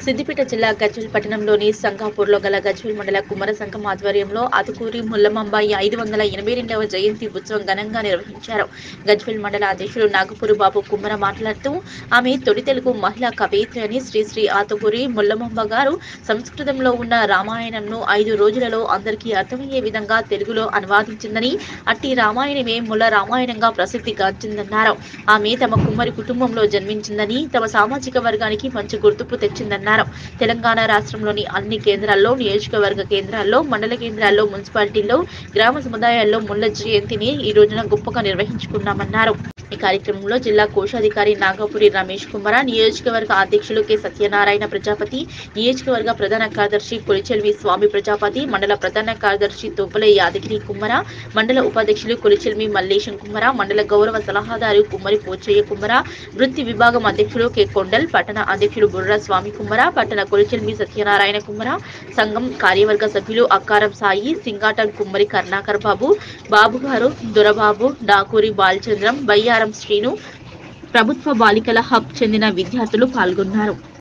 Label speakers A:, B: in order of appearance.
A: సిద్దిపేట జిల్లా గజ్వెల్ పట్టణంలోని సంగాపూర్లో గల గజ్వెల్ మండల కుమ్మర సంఘం ఆధ్వర్యంలో అతుకూరి ముల్లమంబాయి ఐదు వందల ఎనభై రెండవ జయంతి ఉత్సవం ఘనంగా నిర్వహించారు గజ్వెల్ మండల అధ్యక్షుడు నాగపూరు బాబు కుమ్మర మాట్లాడుతూ ఆమె తొలి తెలుగు మహిళా కవయిత్రి అని శ్రీ శ్రీ ఆతుకూరి ముల్లమంబ గారు సంస్కృతంలో ఉన్న రామాయణంను ఐదు రోజులలో అందరికీ అర్థమయ్యే విధంగా తెలుగులో అనువాదించిందని అట్టి రామాయణమే ముల్ల రామాయణంగా ప్రసిద్ధి గాంచిందన్నారు ఆమె తమ కుమ్మరి కుటుంబంలో జన్మించిందని తమ సామాజిక వర్గానికి మంచి గుర్తింపు తెచ్చిందన్నారు తెలంగాణ రాష్ట్రంలోని అన్ని కేంద్రాల్లో నియోజకవర్గ కేంద్రాల్లో మండల కేంద్రాల్లో మున్సిపాలిటీల్లో గ్రామ సముదాయాల్లో ముల్ల జయంతిని ఈ రోజున గొప్పగా నిర్వహించుకున్నామన్నారు ఈ కార్యక్రమంలో జిల్లా కోశాధికారి నాగపురి రమేష్ కుమార నియోజకవర్గ అధ్యక్షులు కె సత్యనారాయణ ప్రజాపతి నియోజకవర్గ ప్రధాన కార్యదర్శి కొలిచెల్వి స్వామి ప్రజాపతి మండల ప్రధాన కార్యదర్శి తొవ్వల యాదగిరి కుమ్మర మండల ఉపాధ్యక్షులు కొలిచెల్మి మల్లేశం కుమ్మర మండల గౌరవ సలహాదారు కుమ్మరి పోచయ్య కుమ్మర వృత్తి విభాగం అధ్యక్షులు కె కొండల్ పట్టణ అధ్యక్షులు బుర్ర స్వామి కుమ్మర పట్టణ కొలిచెల్మి సత్యనారాయణ కుమ్మర సంఘం కార్యవర్గ సభ్యులు అక్కారం సాయి సింగాటం కుమ్మరి కర్ణాకర్ బాబు బాబు గారు దొరబాబు డాకూరి బాలచంద్రం బయ్యారం శ్రీను ప్రభుత్వ బాలికల హబ్ చెందిన విద్యార్థులు పాల్గొన్నారు